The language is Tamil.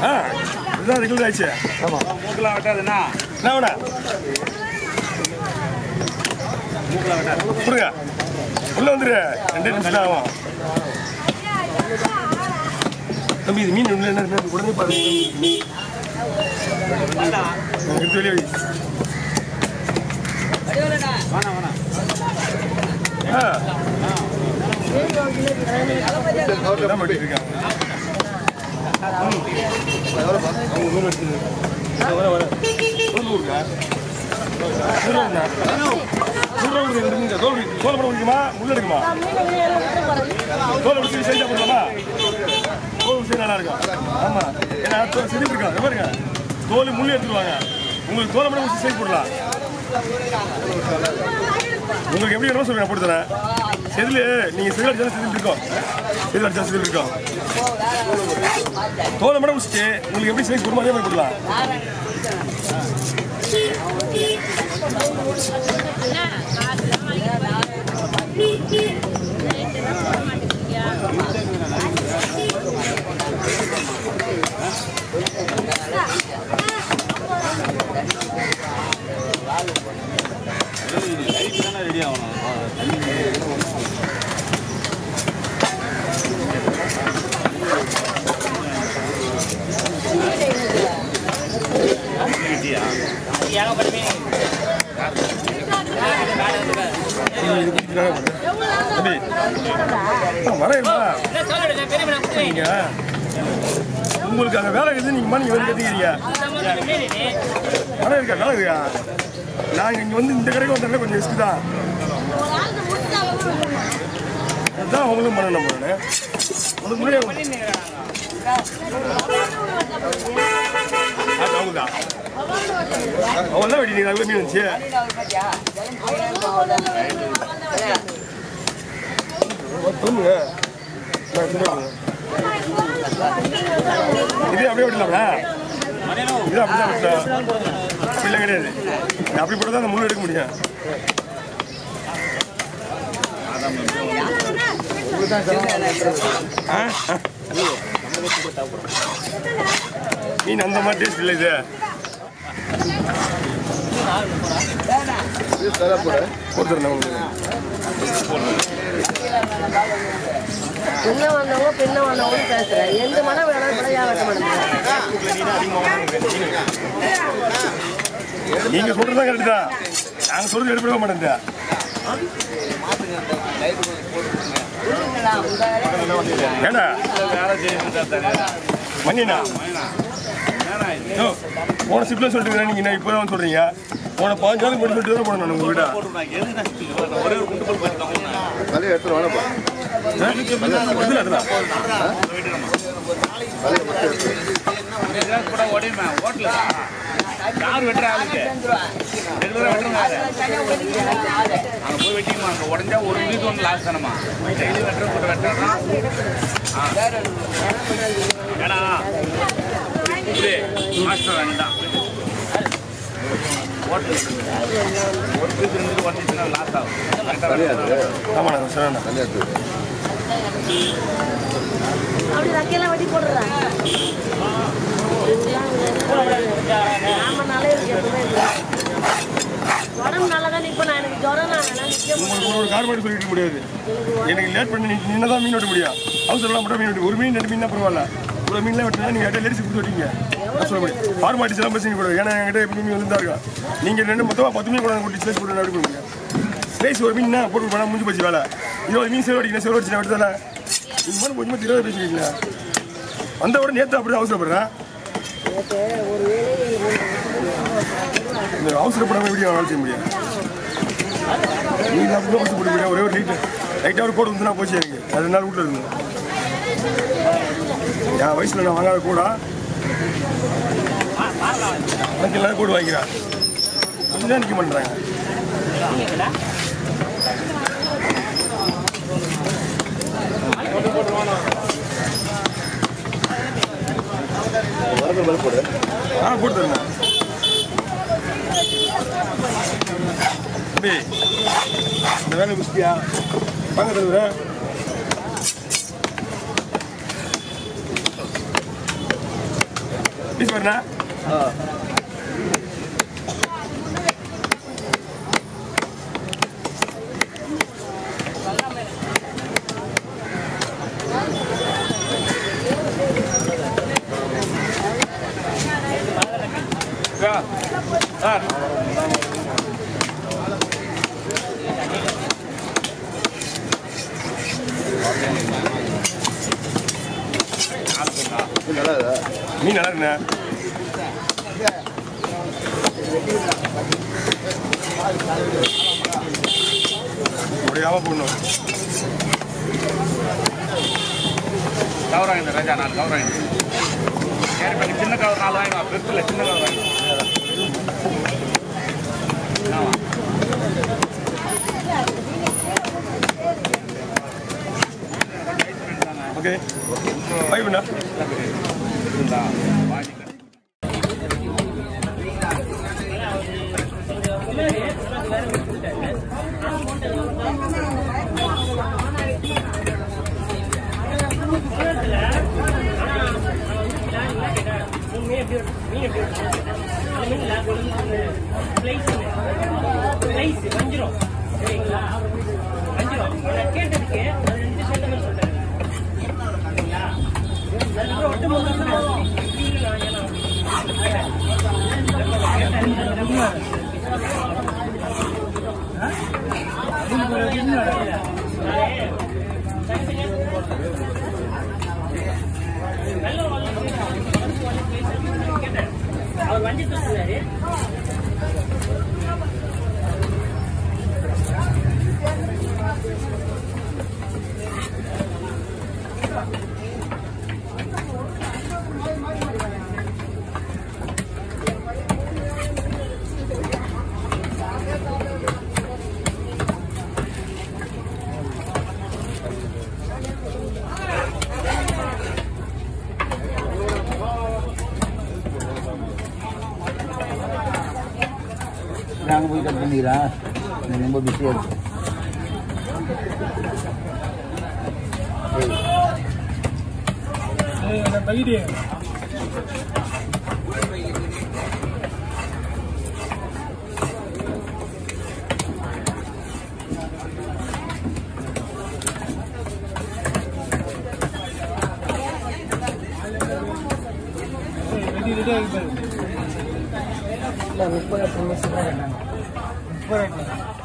ஆ இதுதான் ரெகுலர் ஆயிடுச்சு ஆமாம் மூக்கெல்லாம் வெட்டாதுண்ணா என்ன வேணா கொடுங்க உள்ள வந்துரு ரெண்டு நிமிஷம் தான் ஆகும் தம்பி இது மீன் உள்ள என்ன இருக்கு? உடனே பாருங்க எடுத்து வெளியே வை. வேணாம் வேணாம் ஆ. இதான் பண்ணிட்டு இருக்காங்க. ம். அவங்க மீன் எடுத்துட்டு. இதோ வர, வர. நூறு இருக்கா? நூறு ரூபாண்ணா. நூறு ரூபா கொடுங்க, ரெண்டு மீன். தோல் உரி- தோல் படம் உரிக்குமா முள்ள எடுக்குமா தோல் உரிச்சு சைஸா போடலாமா தோல் உரிச்சு நல்லா இருக்கும் ஆமா ஏன்னா தோல் செதுக்கி இருக்கா இங்க பாருங்க தோல் முள்ளு எடுத்துருவாங்க உங்களுக்கு தோலை மட்டும் உரிச்சு சைஸ் போடலாம் உங்களுக்கு எப்படி வேணுமோ சொல்லுங்க நான் போட்டு தரேன் செதில் நீங்கள் செதில் அடிச்சாலும் செதில் இருக்கும் செதில் அடிச்சா செதில் இருக்கும் தோலை மட்டும் முடிச்சுட்டு உங்களுக்கு எப்படி சைஸ் போடுமோ அதே மாதிரி போடலாம் லைட் தானே ரெடி ஆகணும் இது இது பிடிக்கிறாங்க தம்பி ஆ, வரையுமா நீங்க உங்களுக்கு அங்கே வேலை இருக்குது நீங்கள் நீங்கள் வந்து கற்றுக்கிறீங்க வர இருக்கா நல்லா இருக்கா நாங்கள் இங்கே வந்து இந்த கடைக்கு வந்தாலே கொஞ்சம் ரிஸ்க் தான் அதுதான் அவங்களும் பண்ணணும் நம்ம அதுக்கு முன்னாடி அது அவங்க தான் அவங்க தான் வெட்டி நீங்கள் மீன் வந்துச்சு சொல்லுங்க நான் சொல்லுங்க. இதே அப்படியே விடலாம்ல இது அப்படிதான் விட்டலாம் அப்படிலாம் கிடையாது இது அப்படி போட்டு தான் அந்த முள் எடுக்க முடியும் ஆ? ஆ. மீன் அந்த மாதிரி டேஸ்ட் இல்லை இது கொடுத்துருந்தேன் உங்களுக்கு என்ன வந்தவங்க பின்ன வந்தவங்க பேசுறேன் எந்த மனம் வேணாலும் கூட வியாபாரம் பண்ணுங்க நீங்க சொல்றதுதான் கரெக்ட் தான் நாங்க சொல்றது எடுப்பட மாட்டேன் ஏண்டா வேலை செய்யணும் மணிண்ணா யோ, போன சிப்ல சொல்லிட்டு நீங்க என்ன இப்பதான் சொல்றீங்க போன பாஞ்சு நாளுக்கு முன்னாடி சொல்லிட்டு தான் போனேன் நான் உங்க வீட்டை ஒரே ஒரு குண்டு போல் பார்த்துக்கோங்க தலையை எடுத்துட்டு வாங்கப்பா அதுல அதுல கூட உடையுமே ஹோட்டல் யார் வெட்டுற ஆளுக்கு ரெகுலராக வெட்டுறாங்க அங்கே போய் வெட்டிக்குமா அங்கே உடஞ்சா ஒரு வீட்டு ஒன்று லாஸ் தானம்மா டெய்லி வெட்டுற போட்டு வெட்டுறா ஏடா இது மாஸ்டர் வேண்டாம் ஹோட்டல் ஒரு பீஸ் ரெண்டு உடஞ்சிச்சுன்னா லாஸ் ஆகும் கரெக்டாக வெட்டுறா. ஆமாண்ணா சரிண்ணா தலையை எடுத்து அப்படி ரக்கையெல்லாம் வெட்டி போடுறாங்க நாம நல்லா இருக்கு எப்பவுமே இல்லை. உடம்பு நல்லா தான் நிற்பேன் நான் எனக்கு ஜுரம் நான் நல்லா நிற்க உங்களுக்கு ஒரு கார் மாடி சொல்லிட்டு முடியாது எனக்கு லேட் பண்ணி நின்று தான் மீன் வெட்ட முடியும் அவசரம் மட்டும் மீன் வெட்டி ஒரு மீன் ரெண்டு மீன் தான் பரவாயில்ல ஒரு மீன்லாம் வெட்டினா நீங்கள் எட்ட லேடிஸ் கொடுத்து வெட்டிங்க நான் சொல்ல முடியும் ஃபார்மாலிட்டிஸ் எல்லாம் பேசுங்க கூட ஏன்னா என்கிட்ட எப்படி மீன் வந்து தான் இருக்கும் நீங்கள் ரெண்டு மொத்தமாக பத்து மீன் கூட கொட்டி ஸ்லைஸ் போட்டு எப்படி பண்ணுங்க ஸ்லைஸ் ஒரு மீன் போட்டு போனால் முடிஞ்சு போச்சு வேலை இருபது மீன் சேவ் அடிக்கணும் சேவ் அடிச்சு வெட்டல நீங்கள் மட்டும் கொஞ்சமாக இருபது பேசிக்கிறீங்களா வந்த உடனே நேற்று அப்படி தான் அவசரப்படுறேன் இந்த அவசரப்படாமல் எப்படி வேலை செய்ய முடியும் நீங்க அப்படி அவசரப்பட முடியாது ஒரே ஒரு லைட்டு லைட்டாக ஒரு கோடு வந்துனா போச்சு எனக்கு அது ரெண்டு நாள் வீட்டில் இருக்குங்க என் வயசில் நான் வாங்காத கூடா எனக்கு எல்லாரும் கூடு வாங்கிக்கிறேன் கொஞ்சம் நிற்க பண்ணுறாங்க வரது மேலே போடு ஆ போட்டு தருங்க தம்பி இந்த வேலை முடிச்சிட்டியா வாங்க தலைவர் பீஸ் வரண்ணா சார் மீன் நல்லா இருக்குண்ணா முடியாம போடணும் கவர் வாங்கிட்டு ராஜா நாலு கவர் வாங்கிட்டு சரி பண்ணி சின்ன கவர் நாலு வாங்கிவா பெருசில் சின்ன கவர் வாங்கி ஆமா ஓகே பை பண்ணா இருந்தா வாங்கிக்க நாங்கள் போய் கட் பண்ணிக்கிறேன் எனக்கு ரொம்ப பிஸியாக இருக்கு முப்பது